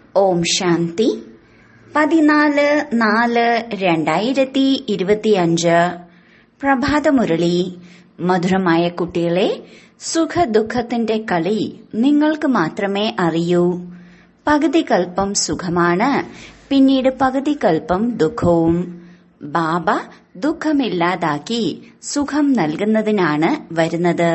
ഓം ശാന്തി പതിനാല് നാല് രണ്ടായിരത്തി ഇരുപത്തിയഞ്ച് പ്രഭാതമുരളി മധുരമായ കുട്ടികളെ സുഖദുഃഖത്തിന്റെ കളി നിങ്ങൾക്ക് മാത്രമേ അറിയൂ പകുതി കൽപ്പം സുഖമാണ് പിന്നീട് പകുതി കൽപ്പം ദുഃഖവും ബാബ ദുഃഖമില്ലാതാക്കി സുഖം നൽകുന്നതിനാണ് വരുന്നത്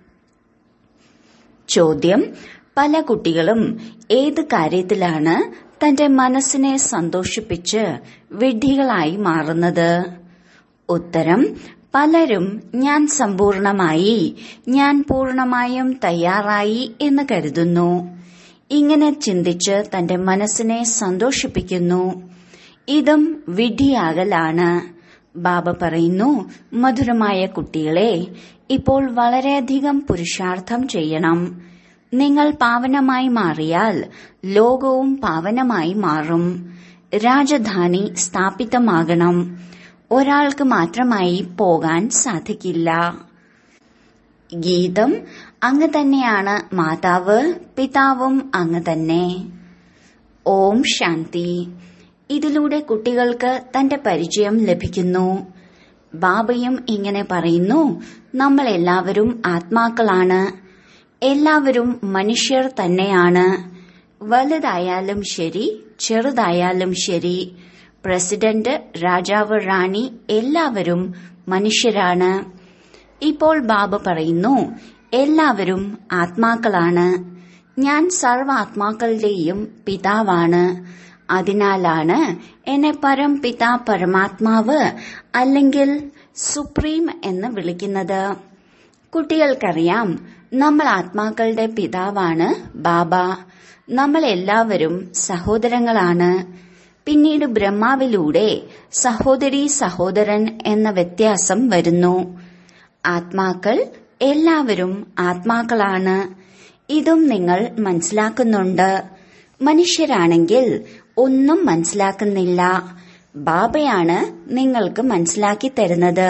ചോദ്യം പല കുട്ടികളും ഏത് കാര്യത്തിലാണ് തന്റെ മനസ്സിനെ സന്തോഷിപ്പിച്ച് വിഡ്ഢികളായി മാറുന്നത് ഉത്തരം പലരും ഞാൻ സമ്പൂർണമായി ഞാൻ പൂർണമായും തയ്യാറായി എന്ന് കരുതുന്നു ഇങ്ങനെ ചിന്തിച്ച് തന്റെ മനസ്സിനെ സന്തോഷിപ്പിക്കുന്നു ഇതും വിഡ്ഢിയാകലാണ് ബാബ പറയുന്നു മധുരമായ കുട്ടികളെ ഇപ്പോൾ വളരെയധികം പുരുഷാർത്ഥം ചെയ്യണം നിങ്ങൾ പാവനമായി മാറിയാൽ ലോകവും പാവനമായി മാറും രാജധാനി സ്ഥാപിതമാകണം ഒരാൾക്ക് മാത്രമായി പോകാൻ സാധിക്കില്ല ഗീതം അങ്ങ് തന്നെയാണ് മാതാവ് പിതാവും അങ്ങ് തന്നെ ഓം ശാന്തി ഇതിലൂടെ കുട്ടികൾക്ക് തന്റെ പരിചയം ലഭിക്കുന്നു ബാബയും ഇങ്ങനെ പറയുന്നു നമ്മൾ എല്ലാവരും ആത്മാക്കളാണ് എല്ലാവരും മനുഷ്യർ തന്നെയാണ് വലുതായാലും ശരി ചെറുതായാലും ശരി പ്രസിഡന്റ് രാജാവ് റാണി എല്ലാവരും മനുഷ്യരാണ് ഇപ്പോൾ ബാബ പറയുന്നു എല്ലാവരും ആത്മാക്കളാണ് ഞാൻ സർവാത്മാക്കളുടെയും പിതാവാണ് അതിനാലാണ് എന്നെ പരംപിത പരമാത്മാവ് അല്ലെങ്കിൽ സുപ്രീം എന്ന് വിളിക്കുന്നത് കുട്ടികൾക്കറിയാം നമ്മൾ ആത്മാക്കളുടെ പിതാവാണ് ബാബ നമ്മൾ എല്ലാവരും സഹോദരങ്ങളാണ് പിന്നീട് ബ്രഹ്മാവിലൂടെ സഹോദരി സഹോദരൻ എന്ന വ്യത്യാസം വരുന്നു ആത്മാക്കൾ എല്ലാവരും ആത്മാക്കളാണ് ഇതും നിങ്ങൾ മനസ്സിലാക്കുന്നുണ്ട് മനുഷ്യരാണെങ്കിൽ ഒന്നും മനസ്സിലാക്കുന്നില്ല ബാബയാണ് നിങ്ങൾക്ക് മനസ്സിലാക്കി തരുന്നത്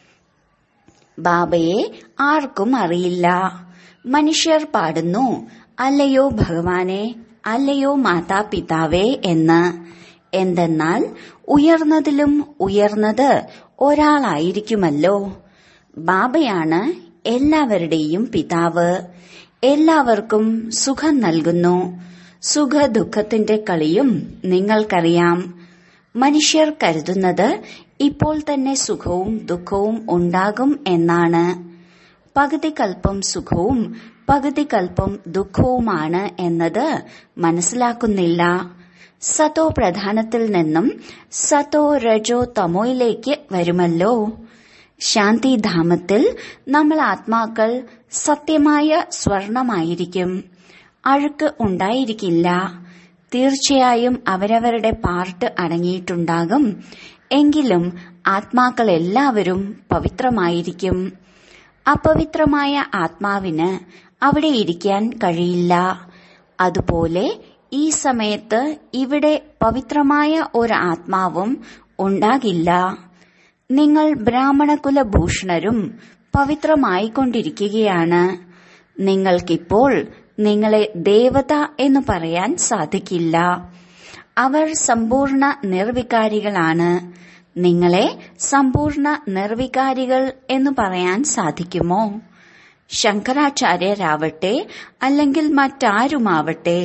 ബാബയെ ആർക്കും അറിയില്ല മനുഷ്യർ പാടുന്നു അല്ലയോ ഭഗവാനെ അല്ലയോ മാതാപിതാവേ എന്ന് എന്തെന്നാൽ ഉയർന്നതിലും ഉയർന്നത് ഒരാളായിരിക്കുമല്ലോ ബാബയാണ് എല്ലാവരുടെയും പിതാവ് എല്ലാവർക്കും സുഖം നൽകുന്നു സുഖ ദുഃഖത്തിന്റെ കളിയും നിങ്ങൾക്കറിയാം മനുഷ്യർ കരുതുന്നത് ഇപ്പോൾ തന്നെ സുഖവും ദുഃഖവും ഉണ്ടാകും എന്നാണ് പകുതി കൽപ്പം സുഖവും പകുതി കൽപ്പം ദുഃഖവുമാണ് എന്നത് മനസ്സിലാക്കുന്നില്ല സതോ പ്രധാനത്തിൽ നിന്നും സതോ രജോ തമോയിലേക്ക് വരുമല്ലോ ശാന്തിധാമത്തിൽ നമ്മൾ ആത്മാക്കൾ സത്യമായ സ്വർണമായിരിക്കും അഴുക്ക് ഉണ്ടായിരിക്കില്ല തീർച്ചയായും അവരവരുടെ പാർട്ട് അടങ്ങിയിട്ടുണ്ടാകും എങ്കിലും ആത്മാക്കൾ എല്ലാവരും പവിത്രമായിരിക്കും അപവിത്രമായ ആത്മാവിന് അവിടെ ഇരിക്കാൻ കഴിയില്ല അതുപോലെ ഈ സമയത്ത് ഇവിടെ പവിത്രമായ ഒരു ആത്മാവും ഉണ്ടാകില്ല നിങ്ങൾ ബ്രാഹ്മണകുല ഭൂഷണരും പവിത്രമായിക്കൊണ്ടിരിക്കുകയാണ് നിങ്ങൾക്കിപ്പോൾ നിങ്ങളെ ദേവത എന്ന് പറയാൻ സാധിക്കില്ല അവർ സമ്പൂർണ്ണ നിർവികാരികളാണ് നിങ്ങളെ സമ്പൂർണ്ണ നിർവികാരികൾ എന്ന് പറയാൻ സാധിക്കുമോ ശങ്കരാചാര്യരാവട്ടെ അല്ലെങ്കിൽ മറ്റാരുമാവട്ടെ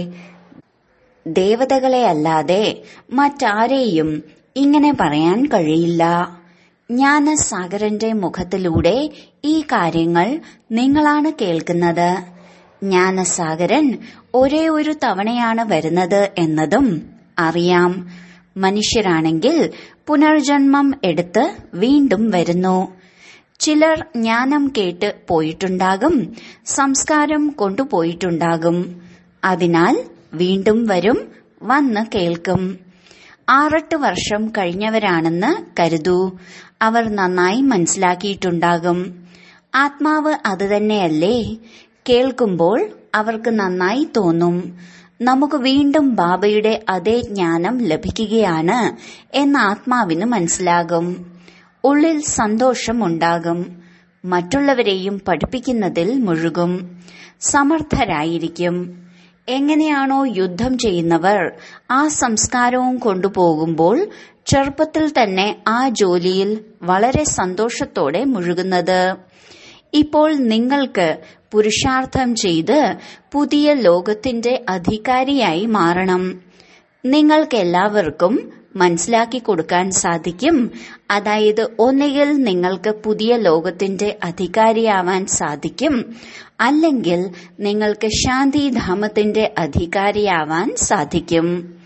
ദേവതകളെ അല്ലാതെ മറ്റാരെയും ഇങ്ങനെ പറയാൻ കഴിയില്ല ജ്ഞാനസാഗരന്റെ മുഖത്തിലൂടെ ഈ കാര്യങ്ങൾ നിങ്ങളാണ് കേൾക്കുന്നത് ജ്ഞാനസാഗരൻ ഒരേ ഒരു തവണയാണ് വരുന്നത് എന്നതും അറിയാം മനുഷ്യരാണെങ്കിൽ പുനർജന്മം എടുത്ത് വീണ്ടും വരുന്നു ചിലർ ജ്ഞാനം കേട്ട് പോയിട്ടുണ്ടാകും സംസ്കാരം കൊണ്ടുപോയിട്ടുണ്ടാകും അതിനാൽ വീണ്ടും വരും വന്ന് കേൾക്കും ആറെട്ട് വർഷം കഴിഞ്ഞവരാണെന്ന് കരുതൂ അവർ നന്നായി മനസ്സിലാക്കിയിട്ടുണ്ടാകും ആത്മാവ് അതുതന്നെയല്ലേ കേൾക്കുമ്പോൾ അവർക്ക് നന്നായി തോന്നും നമുക്ക് വീണ്ടും ബാബയുടെ അതേ ജ്ഞാനം ലഭിക്കുകയാണ് എന്ന് ആത്മാവിന് മനസ്സിലാകും ഉള്ളിൽ സന്തോഷമുണ്ടാകും മറ്റുള്ളവരെയും പഠിപ്പിക്കുന്നതിൽ മുഴുകും സമർത്ഥരായിരിക്കും എങ്ങനെയാണോ യുദ്ധം ചെയ്യുന്നവർ ആ സംസ്കാരവും കൊണ്ടുപോകുമ്പോൾ ചെറുപ്പത്തിൽ തന്നെ ആ ജോലിയിൽ വളരെ സന്തോഷത്തോടെ മുഴുകുന്നത് ഇപ്പോൾ നിങ്ങൾക്ക് പുരുഷാർത്ഥം ചെയ്ത് പുതിയ ലോകത്തിന്റെ അധികാരിയായി മാറണം നിങ്ങൾക്കെല്ലാവർക്കും മനസ്സിലാക്കി കൊടുക്കാൻ സാധിക്കും അതായത് ഒന്നുകിൽ നിങ്ങൾക്ക് പുതിയ ലോകത്തിന്റെ അധികാരിയാവാൻ സാധിക്കും അല്ലെങ്കിൽ നിങ്ങൾക്ക് ശാന്തിധാമത്തിന്റെ അധികാരിയാവാൻ സാധിക്കും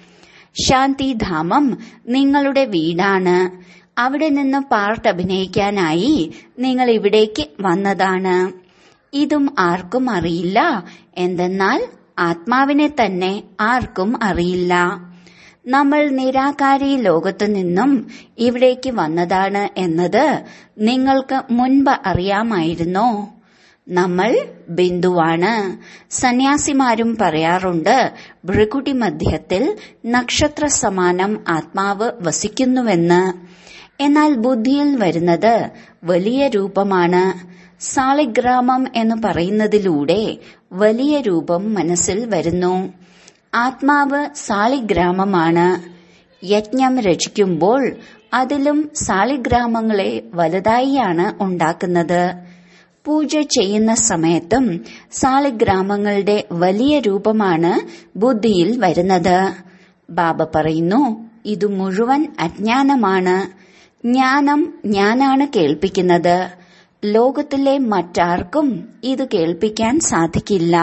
ശാന്തിധാമം നിങ്ങളുടെ വീടാണ് അവിടെ നിന്ന് പാർട്ട് അഭിനയിക്കാനായി നിങ്ങൾ ഇവിടേക്ക് വന്നതാണ് ഇതും ആർക്കും അറിയില്ല എന്തെന്നാൽ ആത്മാവിനെ തന്നെ ആർക്കും അറിയില്ല നമ്മൾ നിരാകാരി ലോകത്തു നിന്നും ഇവിടേക്ക് വന്നതാണ് എന്നത് നിങ്ങൾക്ക് മുൻപ് അറിയാമായിരുന്നോ നമ്മൾ ബിന്ദുവാണ് സന്യാസിമാരും പറയാറുണ്ട് ഭൃകുടി മധ്യത്തിൽ നക്ഷത്ര സമാനം ആത്മാവ് വസിക്കുന്നുവെന്ന് എന്നാൽ ബുദ്ധിയിൽ വരുന്നത് വലിയ രൂപമാണ് സാളിഗ്രാമം എന്ന് പറയുന്നതിലൂടെ വലിയ രൂപം മനസ്സിൽ വരുന്നു ആത്മാവ് സാളിഗ്രാമമാണ് യജ്ഞം രചിക്കുമ്പോൾ അതിലും സാളിഗ്രാമങ്ങളെ വലുതായിയാണ് ഉണ്ടാക്കുന്നത് പൂജ ചെയ്യുന്ന സമയത്തും സാളിഗ്രാമങ്ങളുടെ വലിയ രൂപമാണ് ബുദ്ധിയിൽ വരുന്നത് ബാബ പറയുന്നു ഇത് മുഴുവൻ അജ്ഞാനമാണ് ജ്ഞാനം ഞാനാണ് കേൾപ്പിക്കുന്നത് ലോകത്തിലെ മറ്റാർക്കും ഇത് കേൾപ്പിക്കാൻ സാധിക്കില്ല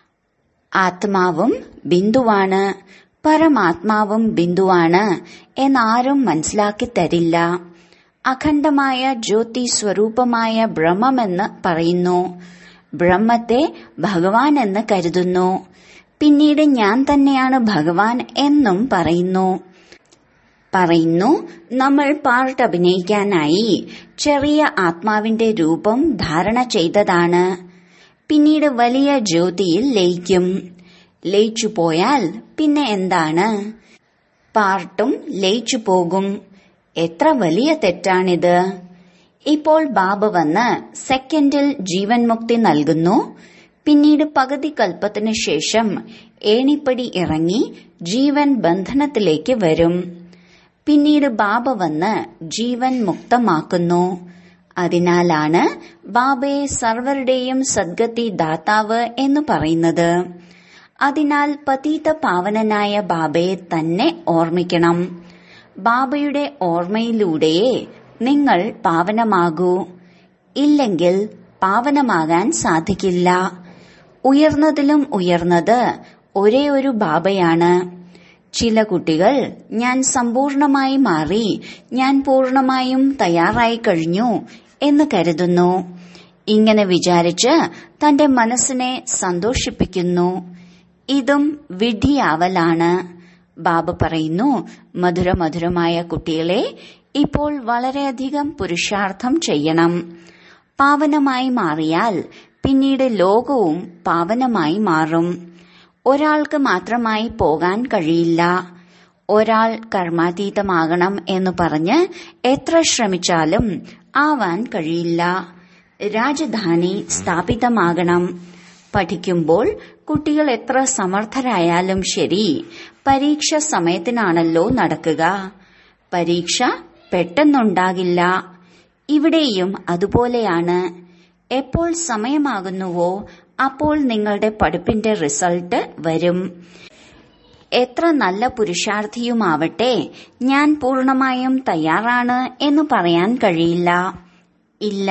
ആത്മാവും ബിന്ദുവാണ് പരമാത്മാവും ബിന്ദുവാണ് എന്നാരും മനസ്സിലാക്കി തരില്ല അഖണ്ഡമായ ജ്യോതി സ്വരൂപമായ ബ്രഹ്മമെന്ന് പറയുന്നു ബ്രഹ്മത്തെ ഭഗവാൻ എന്ന് കരുതുന്നു പിന്നീട് ഞാൻ തന്നെയാണ് ഭഗവാൻ എന്നും പറയുന്നു പറയുന്നു നമ്മൾ പാർട്ട് അഭിനയിക്കാനായി ചെറിയ ആത്മാവിന്റെ രൂപം ധാരണ ചെയ്തതാണ് പിന്നീട് വലിയ ജ്യോതിയിൽ ലയിക്കും ലയിച്ചു പോയാൽ പിന്നെ എന്താണ് പാർട്ടും ലയിച്ചു പോകും എത്ര വലിയ തെറ്റാണിത് ഇപ്പോൾ ബാബ വന്ന് സെക്കൻഡിൽ ജീവൻ മുക്തി നൽകുന്നു പിന്നീട് പകുതി കൽപ്പത്തിനു ശേഷം ഏണിപ്പടി ഇറങ്ങി ജീവൻ ബന്ധനത്തിലേക്ക് വരും പിന്നീട് ബാബ വന്ന് ജീവൻ മുക്തമാക്കുന്നു അതിനാലാണ് ബാബയെ സർവരുടെയും സദ്ഗതി ദാതാവ് എന്ന് പറയുന്നത് അതിനാൽ പതീത പാവനനായ ബാബയെ തന്നെ ഓർമ്മിക്കണം ബാബയുടെ ഓർമ്മയിലൂടെയേ നിങ്ങൾ പാവനമാകൂ ഇല്ലെങ്കിൽ പാവനമാകാൻ സാധിക്കില്ല ഉയർന്നതിലും ഉയർന്നത് ഒരേ ഒരു ബാബയാണ് ചില കുട്ടികൾ ഞാൻ സമ്പൂർണമായി മാറി ഞാൻ പൂർണമായും തയ്യാറായി കഴിഞ്ഞു എന്ന് കരുതുന്നു ഇങ്ങനെ വിചാരിച്ച് തന്റെ മനസ്സിനെ സന്തോഷിപ്പിക്കുന്നു ഇതും വിധിയാവലാണ് ബാബ പറയുന്നു മധുരമധുരമായ കുട്ടികളെ ഇപ്പോൾ വളരെയധികം പുരുഷാർത്ഥം ചെയ്യണം പാവനമായി മാറിയാൽ പിന്നീട് ലോകവും പാവനമായി മാറും ഒരാൾക്ക് മാത്രമായി പോകാൻ കഴിയില്ല ഒരാൾ കർമാതീതമാകണം എന്ന് പറഞ്ഞ് എത്ര ശ്രമിച്ചാലും ആവാൻ കഴിയില്ല രാജധാനി സ്ഥാപിതമാകണം പഠിക്കുമ്പോൾ കുട്ടികൾ എത്ര സമർത്ഥരായാലും ശരി പരീക്ഷ സമയത്തിനാണല്ലോ നടക്കുക പരീക്ഷ പെട്ടെന്നുണ്ടാകില്ല ഇവിടെയും അതുപോലെയാണ് എപ്പോൾ സമയമാകുന്നുവോ അപ്പോൾ നിങ്ങളുടെ പഠിപ്പിന്റെ റിസൾട്ട് വരും എത്ര നല്ല പുരുഷാർത്ഥിയുമാവട്ടെ ഞാൻ പൂർണമായും തയ്യാറാണ് എന്ന് പറയാൻ കഴിയില്ല ഇല്ല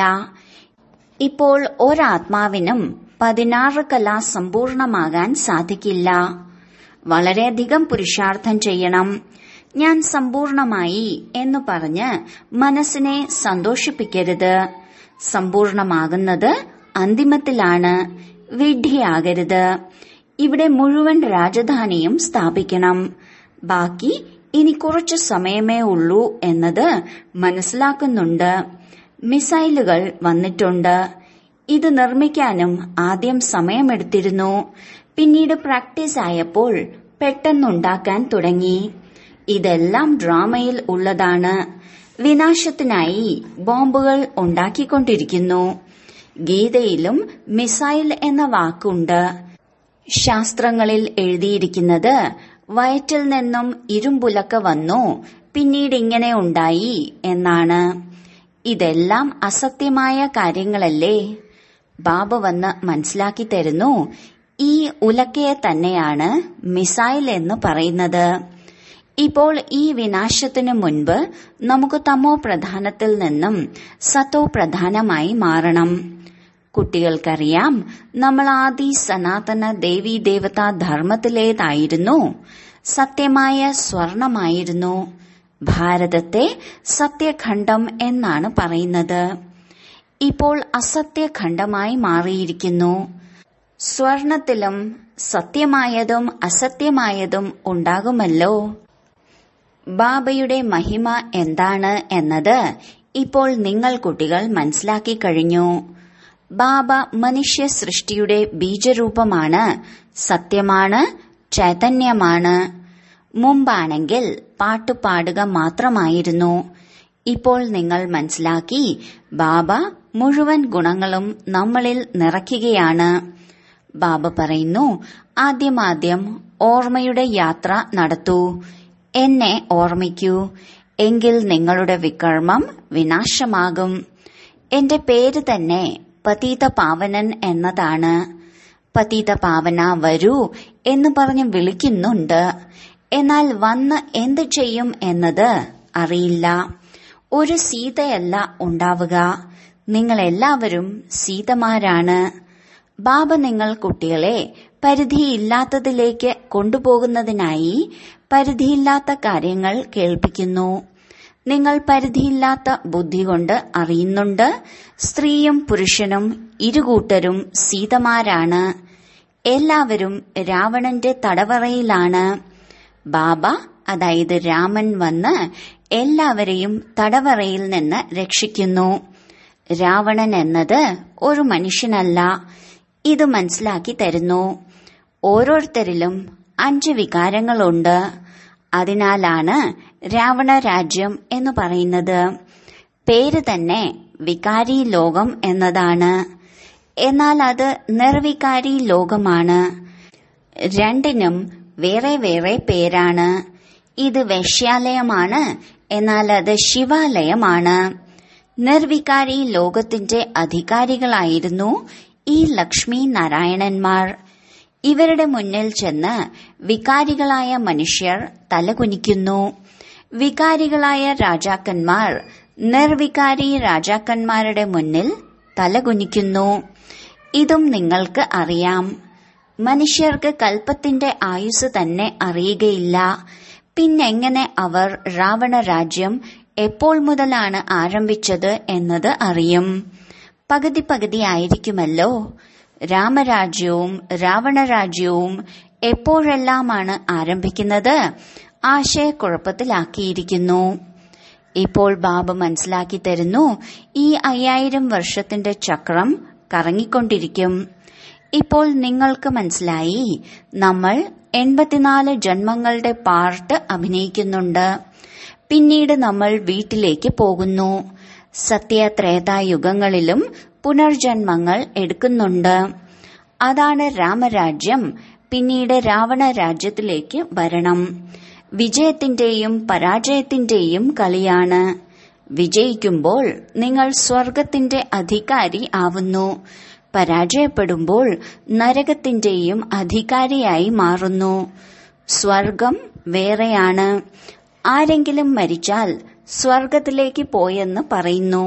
ഇപ്പോൾ ഒരാത്മാവിനും പതിനാറ് കല സമ്പൂർണമാകാൻ സാധിക്കില്ല വളരെയധികം പുരുഷാർത്ഥം ചെയ്യണം ഞാൻ സമ്പൂർണമായി എന്ന് പറഞ്ഞ് മനസ്സിനെ സന്തോഷിപ്പിക്കരുത് സമ്പൂർണമാകുന്നത് അന്തിമത്തിലാണ് വിഡ്ഢിയാകരുത് ഇവിടെ മുഴുവൻ രാജധാനിയും സ്ഥാപിക്കണം ബാക്കി ഇനി കുറച്ചു സമയമേ ഉള്ളൂ എന്നത് മനസ്സിലാക്കുന്നുണ്ട് മിസൈലുകൾ വന്നിട്ടുണ്ട് ഇത് നിർമ്മിക്കാനും ആദ്യം സമയമെടുത്തിരുന്നു പിന്നീട് പ്രാക്ടീസ് ആയപ്പോൾ പെട്ടെന്നുണ്ടാക്കാൻ തുടങ്ങി ഇതെല്ലാം ഡ്രാമയിൽ ഉള്ളതാണ് വിനാശത്തിനായി ബോംബുകൾ ഉണ്ടാക്കിക്കൊണ്ടിരിക്കുന്നു ഗീതയിലും മിസൈൽ എന്ന വാക്കുണ്ട് ശാസ്ത്രങ്ങളിൽ എഴുതിയിരിക്കുന്നത് വയറ്റിൽ നിന്നും ഇരുമ്പുലക്ക വന്നു പിന്നീട് ഇങ്ങനെ ഉണ്ടായി എന്നാണ് ഇതെല്ലാം അസത്യമായ കാര്യങ്ങളല്ലേ ബാബ വന്ന് മനസ്സിലാക്കി തരുന്നു ഈ ഉലക്കയെ തന്നെയാണ് മിസൈൽ എന്ന് പറയുന്നത് ഇപ്പോൾ ഈ വിനാശത്തിനു മുൻപ് നമുക്ക് തമോ പ്രധാനത്തിൽ നിന്നും സത്തോ പ്രധാനമായി മാറണം കുട്ടികൾക്കറിയാം നമ്മൾ ആദി സനാതന ദേവി ദേവതാ ധർമ്മത്തിലേതായിരുന്നു സത്യമായ സ്വർണമായിരുന്നു ഭാരതത്തെ സത്യഖണ്ഡം എന്നാണ് പറയുന്നത് ഇപ്പോൾ അസത്യഖണ്ഡമായി മാറിയിരിക്കുന്നു സ്വർണത്തിലും സത്യമായതും അസത്യമായതും ഉണ്ടാകുമല്ലോ ബാബയുടെ മഹിമ എന്താണ് എന്നത് ഇപ്പോൾ നിങ്ങൾ കുട്ടികൾ മനസ്സിലാക്കി കഴിഞ്ഞു ബാബ മനുഷ്യ സൃഷ്ടിയുടെ ബീജരൂപമാണ് സത്യമാണ് ചൈതന്യമാണ് മുമ്പാണെങ്കിൽ പാട്ടുപാടുക മാത്രമായിരുന്നു ഇപ്പോൾ നിങ്ങൾ മനസ്സിലാക്കി ബാബ മുഴുവൻ ഗുണങ്ങളും നമ്മളിൽ നിറയ്ക്കുകയാണ് ബാബ പറയുന്നു ആദ്യമാദ്യം ഓർമ്മയുടെ യാത്ര നടത്തൂ എന്നെ ഓർമ്മിക്കൂ എങ്കിൽ നിങ്ങളുടെ വികർമ്മം വിനാശമാകും എന്റെ പേര് തന്നെ പതീത പാവനൻ എന്നതാണ് പതീത പാവന വരൂ എന്ന് പറഞ്ഞ് വിളിക്കുന്നുണ്ട് എന്നാൽ വന്ന് എന്ത് ചെയ്യും എന്നത് അറിയില്ല ഒരു സീതയല്ല ഉണ്ടാവുക നിങ്ങൾ എല്ലാവരും സീതമാരാണ് ബാബ നിങ്ങൾ കുട്ടികളെ പരിധിയില്ലാത്തതിലേക്ക് കൊണ്ടുപോകുന്നതിനായി പരിധിയില്ലാത്ത കാര്യങ്ങൾ കേൾപ്പിക്കുന്നു നിങ്ങൾ പരിധിയില്ലാത്ത ബുദ്ധി കൊണ്ട് അറിയുന്നുണ്ട് സ്ത്രീയും പുരുഷനും ഇരുകൂട്ടരും സീതമാരാണ് എല്ലാവരും രാവണന്റെ തടവറയിലാണ് ബാബ അതായത് രാമൻ വന്ന് എല്ലാവരെയും തടവറയിൽ നിന്ന് രക്ഷിക്കുന്നു രാവണൻ എന്നത് ഒരു മനുഷ്യനല്ല ഇത് മനസ്സിലാക്കി തരുന്നു ഓരോരുത്തരിലും അഞ്ച് വികാരങ്ങളുണ്ട് അതിനാലാണ് രാവണ രാജ്യം എന്ന് പറയുന്നത് പേര് തന്നെ വികാരി ലോകം എന്നതാണ് എന്നാൽ അത് നിർവികാരി ലോകമാണ് രണ്ടിനും വേറെ വേറെ പേരാണ് ഇത് വേശ്യാലയമാണ് എന്നാൽ അത് ശിവാലയമാണ് നിർവികാരി ലോകത്തിന്റെ അധികാരികളായിരുന്നു ഈ ലക്ഷ്മി നാരായണന്മാർ ഇവരുടെ മുന്നിൽ ചെന്ന് വികാരികളായ മനുഷ്യർ തലകുനിക്കുന്നു വികാരികളായ രാജാക്കന്മാർ നിർവികാരി രാജാക്കന്മാരുടെ മുന്നിൽ തലകുനിക്കുന്നു ഇതും നിങ്ങൾക്ക് അറിയാം മനുഷ്യർക്ക് കൽപ്പത്തിന്റെ ആയുസ് തന്നെ അറിയുകയില്ല പിന്നെങ്ങനെ അവർ രാവണ രാജ്യം എപ്പോൾ മുതലാണ് ആരംഭിച്ചത് എന്നത് അറിയും പകുതി പകുതി ആയിരിക്കുമല്ലോ രാമരാജ്യവും രാവണരാജ്യവും എപ്പോഴെല്ലാമാണ് ആരംഭിക്കുന്നത് ആശയക്കുഴപ്പത്തിലാക്കിയിരിക്കുന്നു ഇപ്പോൾ ബാബ മനസ്സിലാക്കി തരുന്നു ഈ അയ്യായിരം വർഷത്തിന്റെ ചക്രം കറങ്ങിക്കൊണ്ടിരിക്കും ഇപ്പോൾ നിങ്ങൾക്ക് മനസ്സിലായി നമ്മൾ എൺപത്തിനാല് ജന്മങ്ങളുടെ പാർട്ട് അഭിനയിക്കുന്നുണ്ട് പിന്നീട് നമ്മൾ വീട്ടിലേക്ക് പോകുന്നു സത്യത്രേതായുഗങ്ങളിലും പുനർജന്മങ്ങൾ എടുക്കുന്നുണ്ട് അതാണ് രാമരാജ്യം പിന്നീട് രാവണ രാജ്യത്തിലേക്ക് വരണം വിജയത്തിന്റെയും പരാജയത്തിന്റെയും കളിയാണ് വിജയിക്കുമ്പോൾ നിങ്ങൾ സ്വർഗത്തിന്റെ അധികാരി ആവുന്നു പരാജയപ്പെടുമ്പോൾ നരകത്തിന്റെയും അധികാരിയായി മാറുന്നു സ്വർഗം വേറെയാണ് ആരെങ്കിലും മരിച്ചാൽ സ്വർഗത്തിലേക്ക് പോയെന്ന് പറയുന്നു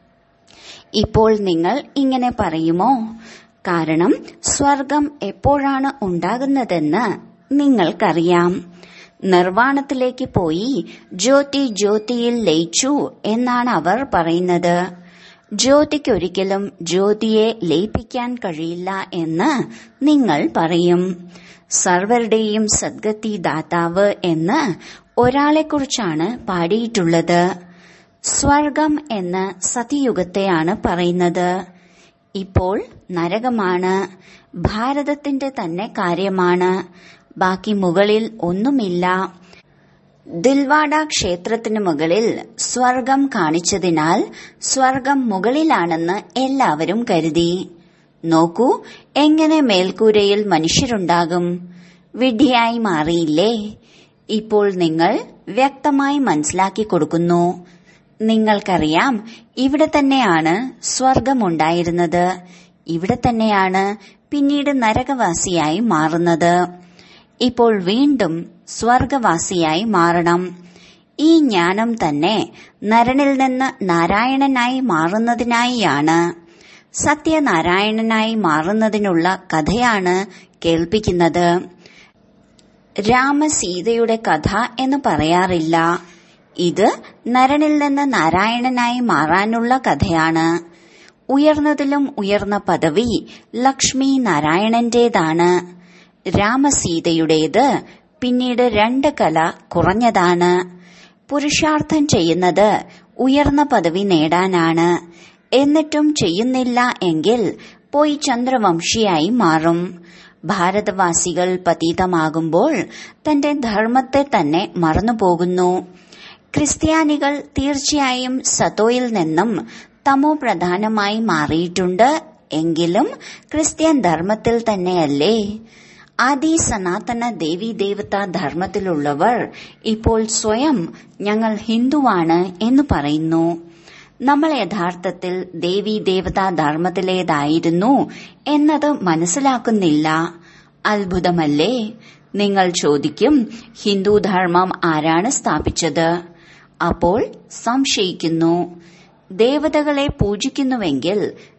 ഇപ്പോൾ നിങ്ങൾ ഇങ്ങനെ പറയുമോ കാരണം സ്വർഗം എപ്പോഴാണ് ഉണ്ടാകുന്നതെന്ന് നിങ്ങൾക്കറിയാം നിർവാണത്തിലേക്ക് പോയി ജ്യോതി ജ്യോതിയിൽ ലയിച്ചു എന്നാണ് അവർ പറയുന്നത് ജ്യോതിക്കൊരിക്കലും ജ്യോതിയെ ലയിപ്പിക്കാൻ കഴിയില്ല എന്ന് നിങ്ങൾ പറയും സർവരുടെയും സദ്ഗതി ദാതാവ് എന്ന് ഒരാളെക്കുറിച്ചാണ് പാടിയിട്ടുള്ളത് സ്വർഗം എന്ന് സതിയുഗത്തെയാണ് പറയുന്നത് ഇപ്പോൾ നരകമാണ് ഭാരതത്തിന്റെ തന്നെ കാര്യമാണ് ബാക്കി മുകളിൽ ഒന്നുമില്ല ദിൽവാഡ ക്ഷേത്രത്തിനു മുകളിൽ സ്വർഗം കാണിച്ചതിനാൽ സ്വർഗം മുകളിലാണെന്ന് എല്ലാവരും കരുതി നോക്കൂ എങ്ങനെ മേൽക്കൂരയിൽ മനുഷ്യരുണ്ടാകും വിഡ്ഢിയായി മാറിയില്ലേ ഇപ്പോൾ നിങ്ങൾ വ്യക്തമായി മനസ്സിലാക്കി കൊടുക്കുന്നു നിങ്ങൾക്കറിയാം ഇവിടെ തന്നെയാണ് സ്വർഗമുണ്ടായിരുന്നത് ഇവിടെ തന്നെയാണ് പിന്നീട് നരകവാസിയായി മാറുന്നത് ഇപ്പോൾ വീണ്ടും സ്വർഗവാസിയായി മാറണം ഈ ജ്ഞാനം തന്നെ നരനിൽ നിന്ന് നാരായണനായി മാറുന്നതിനായിയാണ് സത്യനാരായണനായി മാറുന്നതിനുള്ള കഥയാണ് കേൾപ്പിക്കുന്നത് രാമസീതയുടെ കഥ എന്ന് പറയാറില്ല ഇത് നരനിൽ നിന്ന് നാരായണനായി മാറാനുള്ള കഥയാണ് ഉയർന്നതിലും ഉയർന്ന പദവി ലക്ഷ്മി നാരായണന്റേതാണ് രാമസീതയുടേത് പിന്നീട് രണ്ട് കല കുറഞ്ഞതാണ് പുരുഷാർത്ഥം ചെയ്യുന്നത് ഉയർന്ന പദവി നേടാനാണ് എന്നിട്ടും ചെയ്യുന്നില്ല എങ്കിൽ പോയി ചന്ദ്രവംശിയായി മാറും ഭാരതവാസികൾ പതീതമാകുമ്പോൾ തന്റെ ധർമ്മത്തെ തന്നെ മറന്നുപോകുന്നു ക്രിസ്ത്യാനികൾ തീർച്ചയായും സതോയിൽ നിന്നും തമോ പ്രധാനമായി മാറിയിട്ടുണ്ട് എങ്കിലും ക്രിസ്ത്യൻ ധർമ്മത്തിൽ തന്നെയല്ലേ ആദി സനാതന ദേവി ദേവത ധർമ്മത്തിലുള്ളവർ ഇപ്പോൾ സ്വയം ഞങ്ങൾ ഹിന്ദുവാണ് എന്ന് പറയുന്നു നമ്മൾ യഥാർത്ഥത്തിൽ ദേവി ദേവതാ ധർമ്മത്തിലേതായിരുന്നു എന്നത് മനസ്സിലാക്കുന്നില്ല അത്ഭുതമല്ലേ നിങ്ങൾ ചോദിക്കും ഹിന്ദു ധർമ്മം ആരാണ് സ്ഥാപിച്ചത് അപ്പോൾ സംശയിക്കുന്നു ദേവതകളെ പൂജിക്കുന്നുവെങ്കിൽ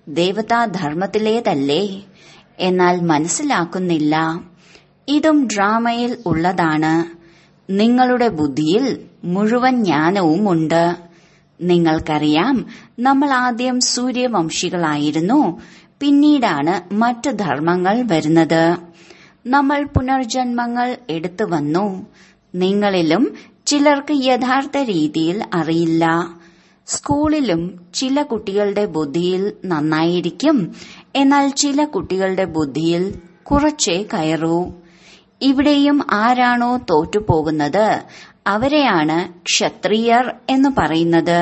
ദേവതാധർമ്മത്തിലേതല്ലേ എന്നാൽ മനസ്സിലാക്കുന്നില്ല ഇതും ഡ്രാമയിൽ ഉള്ളതാണ് നിങ്ങളുടെ ബുദ്ധിയിൽ മുഴുവൻ ജ്ഞാനവും ഉണ്ട് നിങ്ങൾക്കറിയാം നമ്മൾ ആദ്യം സൂര്യവംശികളായിരുന്നു പിന്നീടാണ് മറ്റു ധർമ്മങ്ങൾ വരുന്നത് നമ്മൾ പുനർജന്മങ്ങൾ എടുത്തു വന്നു നിങ്ങളിലും ചിലർക്ക് യഥാർത്ഥ രീതിയിൽ അറിയില്ല സ്കൂളിലും ചില കുട്ടികളുടെ ബുദ്ധിയിൽ നന്നായിരിക്കും എന്നാൽ ചില കുട്ടികളുടെ ബുദ്ധിയിൽ കുറച്ചേ കയറൂ ഇവിടെയും ആരാണോ തോറ്റുപോകുന്നത് അവരെയാണ് ക്ഷത്രിയർ എന്ന് പറയുന്നത്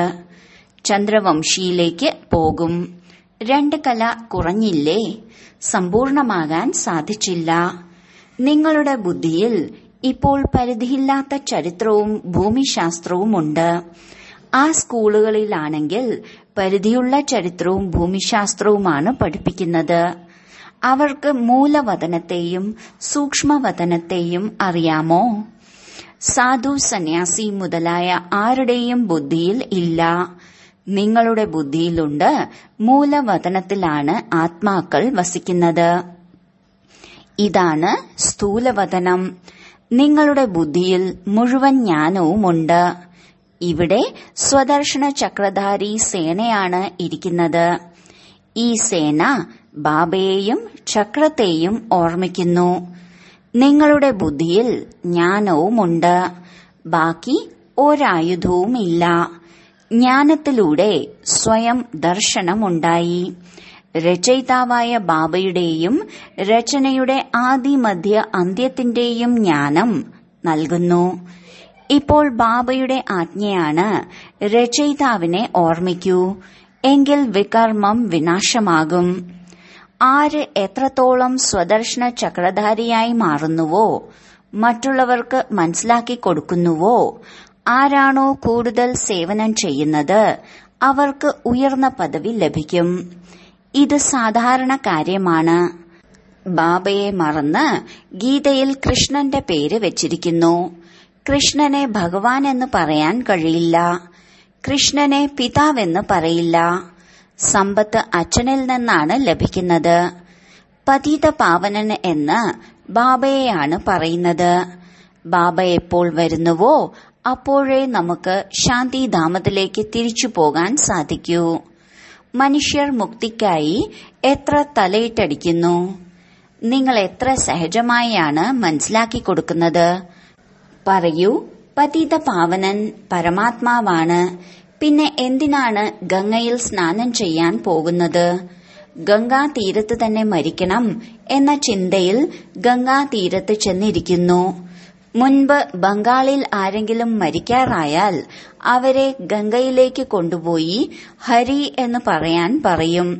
ചന്ദ്രവംശിയിലേക്ക് പോകും രണ്ട് കല കുറഞ്ഞില്ലേ സമ്പൂർണമാകാൻ സാധിച്ചില്ല നിങ്ങളുടെ ബുദ്ധിയിൽ ഇപ്പോൾ പരിധിയില്ലാത്ത ചരിത്രവും ഭൂമിശാസ്ത്രവുമുണ്ട് ആ സ്കൂളുകളിലാണെങ്കിൽ പരിധിയുള്ള ചരിത്രവും ഭൂമിശാസ്ത്രവുമാണ് പഠിപ്പിക്കുന്നത് അവർക്ക് മൂലവതനത്തെയും സൂക്ഷ്മവതനത്തെയും അറിയാമോ സാധു സന്യാസി മുതലായ ആരുടെയും ബുദ്ധിയിൽ ഇല്ല നിങ്ങളുടെ ബുദ്ധിയിലുണ്ട് മൂലവതനത്തിലാണ് ആത്മാക്കൾ വസിക്കുന്നത് ഇതാണ് സ്ഥൂലവതനം നിങ്ങളുടെ ബുദ്ധിയിൽ മുഴുവൻ ജ്ഞാനവുമുണ്ട് ഇവിടെ സ്വദർശന ചക്രധാരി സേനയാണ് ഇരിക്കുന്നത് ഈ സേന ബാബയെയും ചക്രത്തെയും ഓർമ്മിക്കുന്നു നിങ്ങളുടെ ബുദ്ധിയിൽ ജ്ഞാനവുമുണ്ട് ബാക്കി ഒരായുധവുമില്ല ജ്ഞാനത്തിലൂടെ സ്വയം ദർശനമുണ്ടായി രചയിതാവായ ബാബയുടെയും രചനയുടെ ആദിമധ്യ അന്ത്യത്തിന്റെയും ജ്ഞാനം നൽകുന്നു ഇപ്പോൾ ബാബയുടെ ആജ്ഞയാണ് രചയിതാവിനെ ഓർമ്മിക്കൂ എങ്കിൽ വികർമ്മം വിനാശമാകും ആര് എത്രത്തോളം സ്വദർശന ചക്രധാരിയായി മാറുന്നുവോ മറ്റുള്ളവർക്ക് മനസ്സിലാക്കി കൊടുക്കുന്നുവോ ആരാണോ കൂടുതൽ സേവനം ചെയ്യുന്നത് അവർക്ക് ഉയർന്ന പദവി ലഭിക്കും ഇത് സാധാരണ കാര്യമാണ് ബാബയെ മറന്ന് ഗീതയിൽ കൃഷ്ണന്റെ പേര് വെച്ചിരിക്കുന്നു കൃഷ്ണനെ ഭഗവാൻ എന്ന് പറയാൻ കഴിയില്ല കൃഷ്ണനെ പിതാവെന്ന് പറയില്ല സമ്പത്ത് അച്ഛനിൽ നിന്നാണ് ലഭിക്കുന്നത് പതിത പാവനൻ എന്ന് ബാബയെയാണ് പറയുന്നത് ബാബ എപ്പോൾ വരുന്നുവോ അപ്പോഴേ നമുക്ക് ശാന്തിധാമത്തിലേക്ക് തിരിച്ചു പോകാൻ സാധിക്കൂ മനുഷ്യർ മുക്തിക്കായി എത്ര തലയിട്ടടിക്കുന്നു നിങ്ങൾ എത്ര സഹജമായാണ് മനസ്സിലാക്കി കൊടുക്കുന്നത് പറയൂ പതിത പാവനൻ പരമാത്മാവാണ് പിന്നെ എന്തിനാണ് ഗംഗയിൽ സ്നാനം ചെയ്യാൻ പോകുന്നത് ഗംഗാ തീരത്ത് തന്നെ മരിക്കണം എന്ന ചിന്തയിൽ ഗംഗാ തീരത്ത് ചെന്നിരിക്കുന്നു മുൻപ് ബംഗാളിൽ ആരെങ്കിലും മരിക്കാറായാൽ അവരെ ഗംഗയിലേക്ക് കൊണ്ടുപോയി ഹരി എന്ന് പറയാൻ പറയും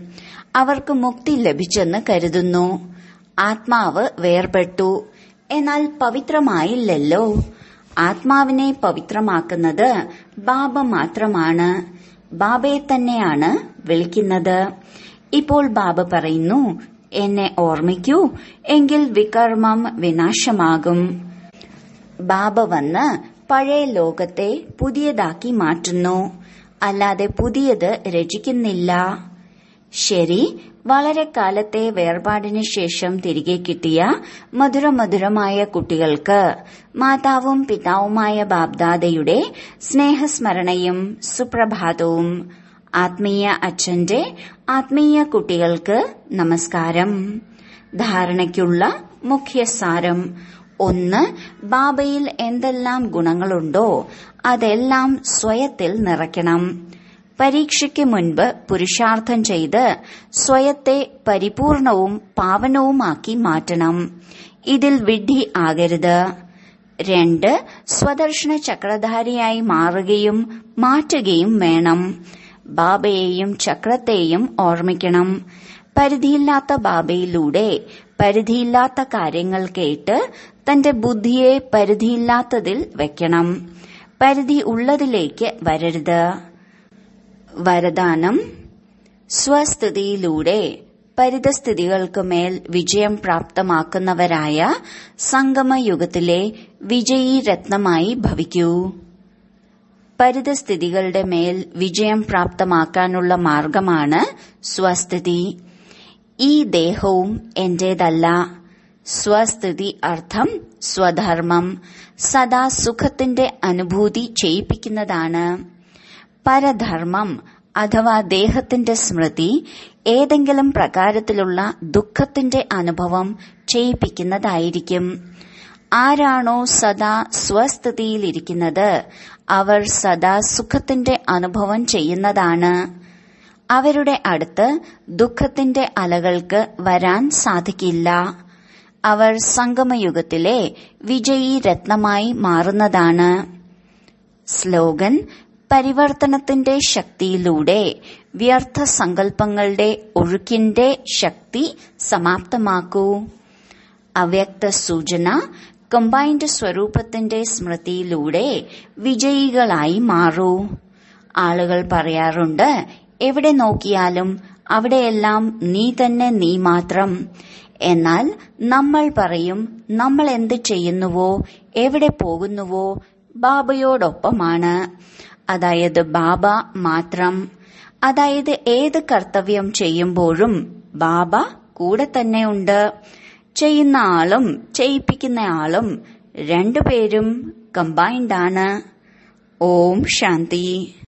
അവർക്ക് മുക്തി ലഭിച്ചെന്ന് കരുതുന്നു ആത്മാവ് വേർപെട്ടു എന്നാൽ പവിത്രമായില്ലല്ലോ ആത്മാവിനെ പവിത്രമാക്കുന്നത് ബാബ മാത്രമാണ് ബാബയെ തന്നെയാണ് വിളിക്കുന്നത് ഇപ്പോൾ ബാബ പറയുന്നു എന്നെ ഓർമ്മിക്കൂ എങ്കിൽ വികർമ്മം വിനാശമാകും ബാബ വന്ന് പഴയ ലോകത്തെ പുതിയതാക്കി മാറ്റുന്നു അല്ലാതെ പുതിയത് രചിക്കുന്നില്ല ശരി വളരെ കാലത്തെ വേർപാടിന് ശേഷം തിരികെ കിട്ടിയ മധുരമധുരമായ കുട്ടികൾക്ക് മാതാവും പിതാവുമായ ബാബ്ദാദയുടെ സ്നേഹസ്മരണയും സുപ്രഭാതവും ആത്മീയ അച്ഛന്റെ ആത്മീയ കുട്ടികൾക്ക് നമസ്കാരം ധാരണയ്ക്കുള്ള മുഖ്യസാരം ഒന്ന് ബാബയിൽ എന്തെല്ലാം ഗുണങ്ങളുണ്ടോ അതെല്ലാം സ്വയത്തിൽ നിറയ്ക്കണം പരീക്ഷയ്ക്ക് മുൻപ് പുരുഷാർത്ഥം ചെയ്ത് സ്വയത്തെ പരിപൂർണവും പാവനവുമാക്കി മാറ്റണം ഇതിൽ വിഡ്ഢി ആകരുത് രണ്ട് സ്വദർശന ചക്രധാരിയായി മാറുകയും മാറ്റുകയും വേണം ബാബയെയും ചക്രത്തെയും ഓർമ്മിക്കണം പരിധിയില്ലാത്ത ബാബയിലൂടെ പരിധിയില്ലാത്ത കാര്യങ്ങൾ കേട്ട് തന്റെ ബുദ്ധിയെ പരിധിയില്ലാത്തതിൽ വെക്കണം പരിധി ഉള്ളതിലേക്ക് വരരുത് വരദാനം സ്വസ്ഥിതിയിലൂടെ പരിതസ്ഥിതികൾക്ക് മേൽ വിജയം പ്രാപ്തമാക്കുന്നവരായ സംഗമയുഗത്തിലെ വിജയീ രത്നമായി ഭവിക്കൂ പരിതസ്ഥിതികളുടെ മേൽ വിജയം പ്രാപ്തമാക്കാനുള്ള മാർഗമാണ് സ്വസ്ഥിതി ഈ ദേഹവും എന്റേതല്ല സ്വസ്ഥിതി അർത്ഥം സ്വധർമ്മം സദാ സുഖത്തിന്റെ അനുഭൂതി ചെയ്യിപ്പിക്കുന്നതാണ് പരധർമ്മം അഥവാ ദേഹത്തിന്റെ സ്മൃതി ഏതെങ്കിലും പ്രകാരത്തിലുള്ള ദുഃഖത്തിന്റെ അനുഭവം ചെയ്യിപ്പിക്കുന്നതായിരിക്കും ആരാണോ സദാ സ്വസ്ഥിതിയിലിരിക്കുന്നത് അവർ സദാ സുഖത്തിന്റെ അനുഭവം ചെയ്യുന്നതാണ് അവരുടെ അടുത്ത് ദുഃഖത്തിന്റെ അലകൾക്ക് വരാൻ സാധിക്കില്ല അവർ സംഗമയുഗത്തിലെ വിജയീ രത്നമായി മാറുന്നതാണ് സ്ലോഗൻ പരിവർത്തനത്തിന്റെ ശക്തിയിലൂടെ വ്യർത്ഥ സങ്കല്പങ്ങളുടെ ഒഴുക്കിന്റെ ശക്തി സമാപ്തമാക്കൂ അവ്യക്ത സൂചന കമ്പൈൻഡ് സ്വരൂപത്തിന്റെ സ്മൃതിയിലൂടെ വിജയികളായി മാറൂ ആളുകൾ പറയാറുണ്ട് എവിടെ നോക്കിയാലും അവിടെയെല്ലാം നീ തന്നെ നീ മാത്രം എന്നാൽ നമ്മൾ പറയും നമ്മൾ എന്ത് ചെയ്യുന്നുവോ എവിടെ പോകുന്നുവോ ബാബയോടൊപ്പമാണ് അതായത് ബാബ മാത്രം അതായത് ഏത് കർത്തവ്യം ചെയ്യുമ്പോഴും ബാബ കൂടെ തന്നെയുണ്ട് ചെയ്യുന്ന ആളും ചെയ്യിപ്പിക്കുന്ന ആളും രണ്ടുപേരും കമ്പൈൻഡ് ആണ് ഓം ശാന്തി